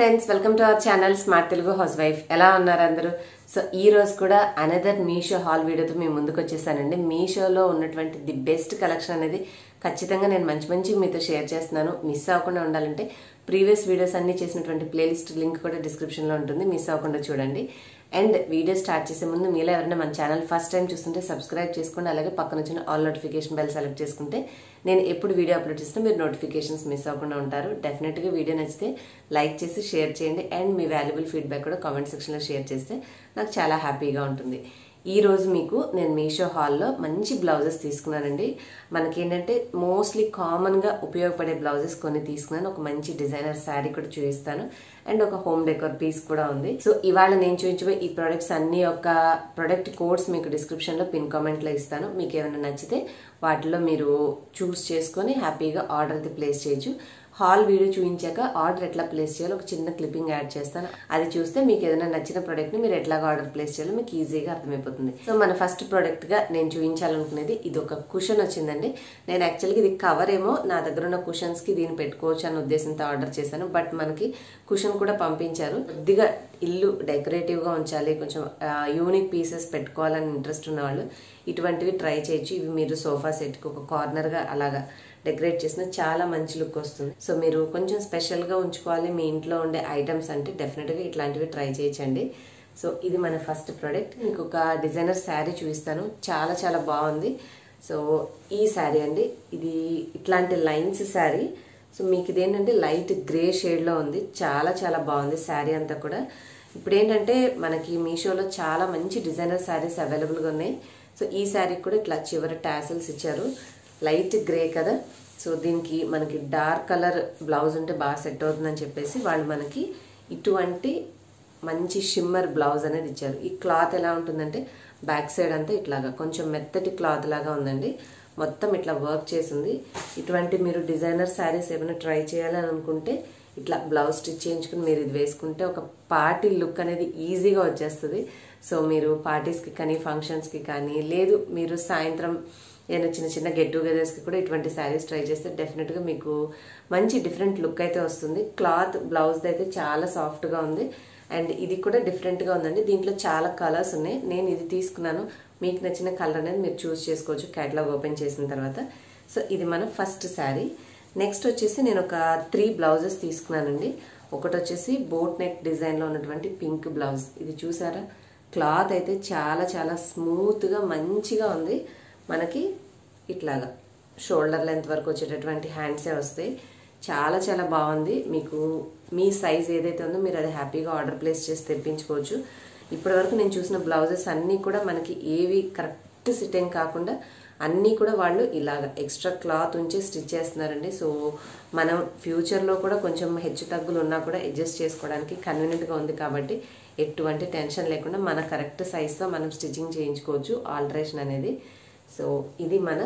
friends welcome to our channel smart Telugu housewife ఎలా ఉన్నారు అందరూ సో ఈ రోజు కూడా అనదర్ మీషో హాల్ వీడియోతో మేము ముందుకు వచ్చేసానండి మీషోలో ఉన్నటువంటి ది బెస్ట్ కలెక్షన్ అనేది ఖచ్చితంగా నేను మంచి మంచి మీతో షేర్ చేస్తున్నాను మిస్ అవ్వకుండా ఉండాలంటే ప్రీవియస్ వీడియోస్ అన్ని చేసినటువంటి ప్లేలిస్ట్ లింక్ కూడా డిస్క్రిప్షన్లో ఉంటుంది మిస్ అవ్వకుండా చూడండి అండ్ వీడియో స్టార్ట్ చేసే ముందు మీలో ఎవరైనా మన ఛానల్ ఫస్ట్ టైం చూస్తుంటే సబ్స్క్రైబ్ చేసుకోండి అలాగే పక్కన వచ్చిన ఆల్ నోటిఫికేషన్ బెల్ సెలెక్ట్ చేసుకుంటే నేను ఎప్పుడు వీడియో అప్లోడ్ చేస్తే మీరు నోటిఫికేషన్స్ మిస్ అవ్వకుండా ఉంటారు డెఫినెట్గా వీడియో నచ్చితే లైక్ చేసి షేర్ చేయండి అండ్ మీ వాల్యుబుల్ ఫీడ్బ్యాక్ కూడా కామెంట్ సెక్షన్లో షేర్ చేస్తే నాకు చాలా హ్యాపీగా ఉంటుంది ఈ రోజు మీకు నేను మీషో హాల్లో మంచి బ్లౌజెస్ తీసుకున్నానండి మనకేంటంటే మోస్ట్లీ కామన్గా ఉపయోగపడే బ్లౌజెస్ కొన్ని తీసుకున్నాను ఒక మంచి డిజైనర్ శారీ కూడా చూపిస్తాను అండ్ ఒక హోమ్ డెకోర్ పీస్ కూడా ఉంది సో ఇవాళ నేను చూపించబోయే ఈ ప్రొడక్ట్స్ అన్ని యొక్క ప్రొడక్ట్ కోడ్స్ మీకు డిస్క్రిప్షన్లో పిన్ కామెంట్లో ఇస్తాను మీకు ఏమైనా నచ్చితే వాటిలో మీరు చూస్ చేసుకొని హ్యాపీగా ఆర్డర్ అయితే ప్లేస్ చేయొచ్చు హాల్ వీడియో చూపించాక ఆర్డర్ ఎట్లా ప్లేస్ చేయాలో ఒక చిన్న క్లిప్పింగ్ యాడ్ చేస్తాను అది చూస్తే మీకు ఏదైనా నచ్చిన ప్రోడక్ట్ ని మీరు ఎట్లాగా ఆర్డర్ ప్లేస్ చేయాలో మీకు ఈజీగా అర్థమైపోతుంది సో మన ఫస్ట్ ప్రోడక్ట్ గా నేను చూపించాలనుకునేది ఇది ఒక కుషన్ వచ్చిందండి నేను యాక్చువల్గా ఇది కవర్ ఏమో నా దగ్గర ఉన్న కుషన్స్ కి దీన్ని పెట్టుకోవచ్చు అనే ఉద్దేశంతో ఆర్డర్ చేశాను బట్ మనకి కుషన్ కూడా పంపించారు కొద్దిగా ఇల్లు డెకరేటివ్ గా ఉంచాలి కొంచెం యూనిక్ పీసెస్ పెట్టుకోవాలని ఇంట్రెస్ట్ ఉన్న వాళ్ళు ఇటువంటివి ట్రై చేయొచ్చు ఇవి మీరు సోఫా సెట్ కి ఒక కార్నర్ గా అలాగా డెకరేట్ చేసిన చాలా మంచి లుక్ వస్తుంది సో మీరు కొంచెం స్పెషల్ గా ఉంచుకోవాలి మీ ఇంట్లో ఉండే ఐటమ్స్ అంటే డెఫినెట్ గా ఇట్లాంటివి ట్రై చేయొచ్చండి సో ఇది మన ఫస్ట్ ప్రోడక్ట్ మీకు ఒక డిజైనర్ శారీ చూపిస్తాను చాలా చాలా బాగుంది సో ఈ శారీ అండి ఇది ఇట్లాంటి లైన్స్ శారీ సో మీకు ఇదేంటంటే లైట్ గ్రే షేడ్లో ఉంది చాలా చాలా బాగుంది శారీ అంతా కూడా ఇప్పుడు ఏంటంటే మనకి మీషోలో చాలా మంచి డిజైనర్ శారీస్ అవైలబుల్గా ఉన్నాయి సో ఈ శారీకి కూడా ఇట్లా చివరి టాసిల్స్ ఇచ్చారు లైట్ గ్రే కదా సో దీనికి మనకి డార్క్ కలర్ బ్లౌజ్ ఉంటే బాగా సెట్ అవుతుందని చెప్పేసి వాళ్ళు మనకి ఇటువంటి మంచి షిమ్మర్ బ్లౌజ్ అనేది ఇచ్చారు ఈ క్లాత్ ఎలా ఉంటుందంటే బ్యాక్ సైడ్ అంతా ఇట్లాగా కొంచెం మెత్తటి క్లాత్ లాగా ఉందండి మొత్తం ఇట్లా వర్క్ చేసింది ఇటువంటి మీరు డిజైనర్ శారీస్ ఏమైనా ట్రై చేయాలని అనుకుంటే ఇట్లా బ్లౌజ్ స్టిచ్ చేయించుకుని మీరు ఇది వేసుకుంటే ఒక పార్టీ లుక్ అనేది ఈజీగా వచ్చేస్తుంది సో మీరు పార్టీస్కి కానీ ఫంక్షన్స్కి కానీ లేదు మీరు సాయంత్రం ఏదైనా చిన్న చిన్న గెట్ టుగెదర్స్కి కూడా ఇటువంటి శారీస్ ట్రై చేస్తే డెఫినెట్గా మీకు మంచి డిఫరెంట్ లుక్ అయితే వస్తుంది క్లాత్ బ్లౌజ్ అయితే చాలా సాఫ్ట్గా ఉంది అండ్ ఇది కూడా డిఫరెంట్గా ఉందండి దీంట్లో చాలా కలర్స్ ఉన్నాయి నేను ఇది తీసుకున్నాను మీకు నచ్చిన కలర్ అనేది మీరు చూస్ చేసుకోవచ్చు క్యాటలాగ్ ఓపెన్ చేసిన తర్వాత సో ఇది మన ఫస్ట్ శారీ నెక్స్ట్ వచ్చేసి నేను ఒక త్రీ బ్లౌజెస్ తీసుకున్నానండి ఒకటి వచ్చేసి బోట్ నెక్ డిజైన్లో ఉన్నటువంటి పింక్ బ్లౌజ్ ఇది చూసారా క్లాత్ అయితే చాలా చాలా స్మూత్గా మంచిగా ఉంది మనకి ఇట్లాగా షోల్డర్ లెంత్ వరకు వచ్చేటటువంటి హ్యాండ్సే వస్తాయి చాలా చాలా బాగుంది మీకు మీ సైజ్ ఏదైతే ఉందో మీరు అది హ్యాపీగా ఆర్డర్ ప్లేస్ చేసి తెప్పించుకోవచ్చు ఇప్పటి వరకు నేను చూసిన బ్లౌజెస్ అన్నీ కూడా మనకి ఏవి కరెక్ట్ సిట్టింగ్ కాకుండా అన్నీ కూడా వాళ్ళు ఇలాగ ఎక్స్ట్రా క్లాత్ ఉంచి స్టిచ్ చేస్తున్నారండి సో మనం ఫ్యూచర్లో కూడా కొంచెం హెచ్చు తగ్గులు ఉన్నా కూడా అడ్జస్ట్ చేసుకోవడానికి కన్వీనియంట్గా ఉంది కాబట్టి ఎటువంటి టెన్షన్ లేకుండా మన కరెక్ట్ సైజ్తో మనం స్టిచ్చింగ్ చేయించుకోవచ్చు ఆల్టరేషన్ అనేది సో ఇది మన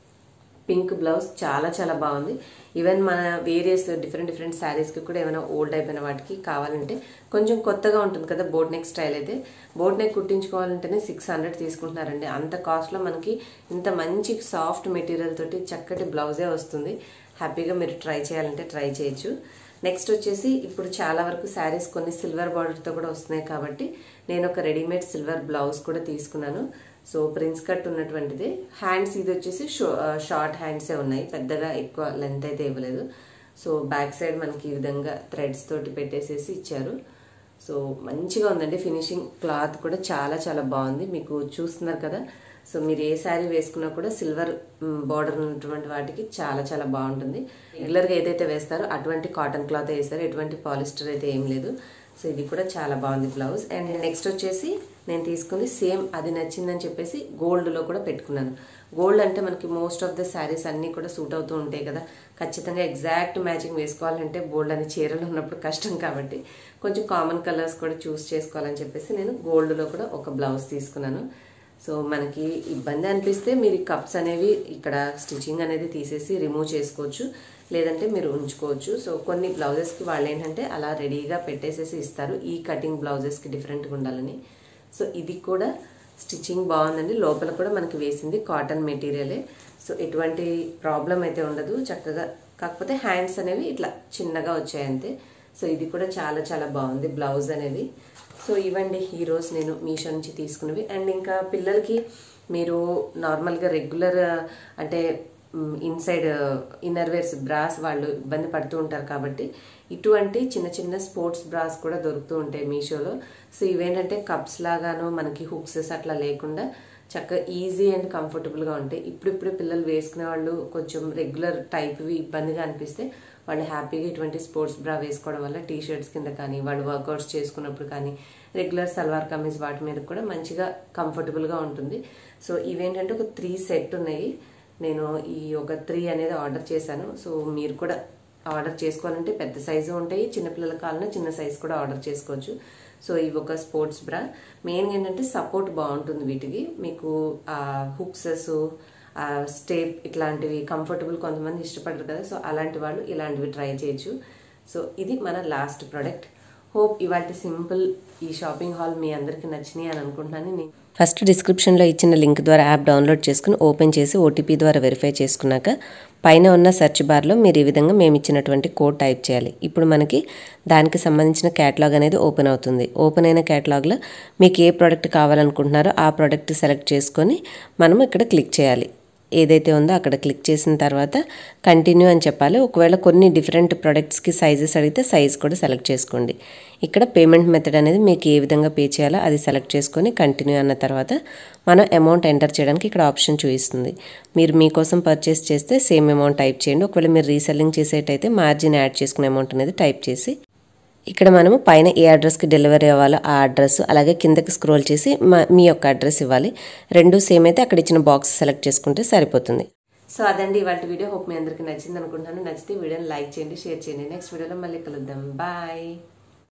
పింక్ బ్లౌజ్ చాలా చాలా బాగుంది ఈవెన్ మన వేరియస్ డిఫరెంట్ డిఫరెంట్ శారీస్కి కూడా ఏమైనా ఓల్డ్ అయిపోయిన వాటికి కావాలంటే కొంచెం కొత్తగా ఉంటుంది కదా బోట్ నెక్ స్టైల్ అయితే బోట్ నెక్ కుట్టించుకోవాలంటేనే సిక్స్ హండ్రెడ్ తీసుకుంటున్నారండి అంత కాస్ట్లో మనకి ఇంత మంచి సాఫ్ట్ మెటీరియల్ తోటి చక్కటి బ్లౌజే వస్తుంది హ్యాపీగా మీరు ట్రై చేయాలంటే ట్రై చేయొచ్చు నెక్స్ట్ వచ్చేసి ఇప్పుడు చాలా వరకు శారీస్ కొన్ని సిల్వర్ బార్డర్తో కూడా వస్తున్నాయి కాబట్టి నేను ఒక రెడీమేడ్ సిల్వర్ బ్లౌజ్ కూడా తీసుకున్నాను సో ప్రిన్స్ కట్ ఉన్నటువంటిది హ్యాండ్స్ ఇది వచ్చేసి షార్ట్ హ్యాండ్సే ఉన్నాయి పెద్దగా ఎక్కువ లెంత్ అయితే ఇవ్వలేదు సో బ్యాక్ సైడ్ మనకి ఈ విధంగా థ్రెడ్స్ తోటి పెట్టేసేసి ఇచ్చారు సో మంచిగా ఉందండి ఫినిషింగ్ క్లాత్ కూడా చాలా చాలా బాగుంది మీకు చూస్తున్నారు కదా సో మీరు ఏ శారీ వేసుకున్నా కూడా సిల్వర్ బార్డర్ ఉన్నటువంటి వాటికి చాలా చాలా బాగుంటుంది రెగ్యులర్గా ఏదైతే వేస్తారో అటువంటి కాటన్ క్లాత్ వేస్తారు ఎటువంటి పాలిస్టర్ అయితే ఏం లేదు సో ఇది కూడా చాలా బాగుంది బ్లౌజ్ అండ్ నెక్స్ట్ వచ్చేసి నేను తీసుకుంది సేమ్ అది నచ్చిందని చెప్పేసి గోల్డ్లో కూడా పెట్టుకున్నాను గోల్డ్ అంటే మనకి మోస్ట్ ఆఫ్ ద శారీస్ అన్నీ కూడా సూట్ అవుతూ ఉంటాయి కదా ఖచ్చితంగా ఎగ్జాక్ట్ మ్యాచింగ్ వేసుకోవాలంటే గోల్డ్ అని చీరలు ఉన్నప్పుడు కష్టం కాబట్టి కొంచెం కామన్ కలర్స్ కూడా చూస్ చేసుకోవాలని చెప్పేసి నేను గోల్డ్లో కూడా ఒక బ్లౌజ్ తీసుకున్నాను సో మనకి ఇబ్బంది అనిపిస్తే మీరు కప్స్ అనేవి ఇక్కడ స్టిచ్చింగ్ అనేది తీసేసి రిమూవ్ చేసుకోవచ్చు లేదంటే మీరు ఉంచుకోవచ్చు సో కొన్ని బ్లౌజెస్కి వాళ్ళు ఏంటంటే అలా రెడీగా పెట్టేసేసి ఇస్తారు ఈ కటింగ్ బ్లౌజెస్కి డిఫరెంట్గా ఉండాలని సో ఇది కూడా స్టిచ్చింగ్ బాగుందండి లోపల కూడా మనకి వేసింది కాటన్ మెటీరియలే సో ఎటువంటి ప్రాబ్లం అయితే ఉండదు చక్కగా కాకపోతే హ్యాండ్స్ అనేవి ఇట్లా చిన్నగా వచ్చాయి అంతే సో ఇది కూడా చాలా చాలా బాగుంది బ్లౌజ్ అనేది సో ఇవ్వండి ఈరోజు నేను మీషో నుంచి తీసుకున్నవి అండ్ ఇంకా పిల్లలకి మీరు నార్మల్గా రెగ్యులర్ అంటే ఇన్సైడ్ ఇన్నర్ వేర్స్ బ్రాస్ వాళ్ళు ఇబ్బంది పడుతూ ఉంటారు కాబట్టి ఇటువంటి చిన్న చిన్న స్పోర్ట్స్ బ్రాస్ కూడా దొరుకుతూ ఉంటాయి మీషోలో సో ఇవేంటంటే కప్స్ లాగాను మనకి హుక్సెస్ అట్లా లేకుండా చక్కగా ఈజీ అండ్ కంఫర్టబుల్గా ఉంటాయి ఇప్పుడిప్పుడు పిల్లలు వేసుకునే వాళ్ళు కొంచెం రెగ్యులర్ టైప్వి ఇబ్బందిగా అనిపిస్తే వాళ్ళు హ్యాపీగా ఇటువంటి స్పోర్ట్స్ బ్రా వేసుకోవడం వల్ల టీ షర్ట్స్ కింద కానీ వాళ్ళు వర్కౌట్స్ చేసుకున్నప్పుడు కానీ రెగ్యులర్ సల్వార్ కమీజ్ వాటి మీద కూడా మంచిగా కంఫర్టబుల్గా ఉంటుంది సో ఇవేంటంటే ఒక త్రీ సెట్ ఉన్నాయి నేను ఈ ఒక త్రీ అనేది ఆర్డర్ చేశాను సో మీరు కూడా ఆర్డర్ చేసుకోవాలంటే పెద్ద సైజు ఉంటాయి చిన్నపిల్లల కావాలన్నా చిన్న సైజు కూడా ఆర్డర్ చేసుకోవచ్చు సో ఇవి ఒక స్పోర్ట్స్ బ్రా మెయిన్ ఏంటంటే సపోర్ట్ బాగుంటుంది వీటికి మీకు ఆ హుక్సెస్ ఆ స్టేప్ ఇట్లాంటివి కంఫర్టబుల్ కొంతమంది ఇష్టపడరు కదా సో అలాంటి వాళ్ళు ఇలాంటివి ట్రై చేయొచ్చు సో ఇది మన లాస్ట్ ప్రోడక్ట్ హోప్ ఇవాళ సింపుల్ ఈ షాపింగ్ హాల్ మీ అందరికీ నచ్చినాయి అని అనుకుంటున్నాను నేను ఫస్ట్ డిస్క్రిప్షన్లో ఇచ్చిన లింక్ ద్వారా యాప్ డౌన్లోడ్ చేసుకుని ఓపెన్ చేసి ఓటీపీ ద్వారా వెరిఫై చేసుకున్నాక పైన ఉన్న సెర్చ్ బార్లో మీరు ఈ విధంగా మేము ఇచ్చినటువంటి కోడ్ టైప్ చేయాలి ఇప్పుడు మనకి దానికి సంబంధించిన క్యాటలాగ్ అనేది ఓపెన్ అవుతుంది ఓపెన్ అయిన క్యాటలాగ్లో మీకు ఏ ప్రోడక్ట్ కావాలనుకుంటున్నారో ఆ ప్రోడక్ట్ సెలెక్ట్ చేసుకొని మనం ఇక్కడ క్లిక్ చేయాలి ఏదైతే ఉందో అక్కడ క్లిక్ చేసిన తర్వాత కంటిన్యూ అని చెప్పాలి ఒకవేళ కొన్ని డిఫరెంట్ ప్రొడక్ట్స్కి సైజెస్ అడిగితే సైజ్ కూడా సెలెక్ట్ చేసుకోండి ఇక్కడ పేమెంట్ మెథడ్ అనేది మీకు ఏ విధంగా పే చేయాలో అది సెలెక్ట్ చేసుకొని కంటిన్యూ అన్న తర్వాత మనం అమౌంట్ ఎంటర్ చేయడానికి ఇక్కడ ఆప్షన్ చూపిస్తుంది మీరు మీకోసం పర్చేస్ చేస్తే సేమ్ అమౌంట్ టైప్ చేయండి ఒకవేళ మీరు రీసెల్లింగ్ చేసేటైతే మార్జిన్ యాడ్ చేసుకునే అమౌంట్ అనేది టైప్ చేసి ఇక్కడ మనము పైన ఏ అడ్రస్కి డెలివరీ అవ్వాలో ఆ అడ్రస్ అలాగే కిందకి స్క్రోల్ చేసి మీ యొక్క అడ్రస్ ఇవ్వాలి రెండు సేమ్ అయితే అక్కడ ఇచ్చిన బాక్స్ సెలెక్ట్ చేసుకుంటే సరిపోతుంది సో అదండి ఇవాళ వీడియో హోప్ మీ అందరికీ నచ్చింది అనుకుంటున్నాను నచ్చితే వీడియోని లైక్ చేయండి షేర్ చేయండి నెక్స్ట్ వీడియోలో మళ్ళీ కలుద్దాం బాయ్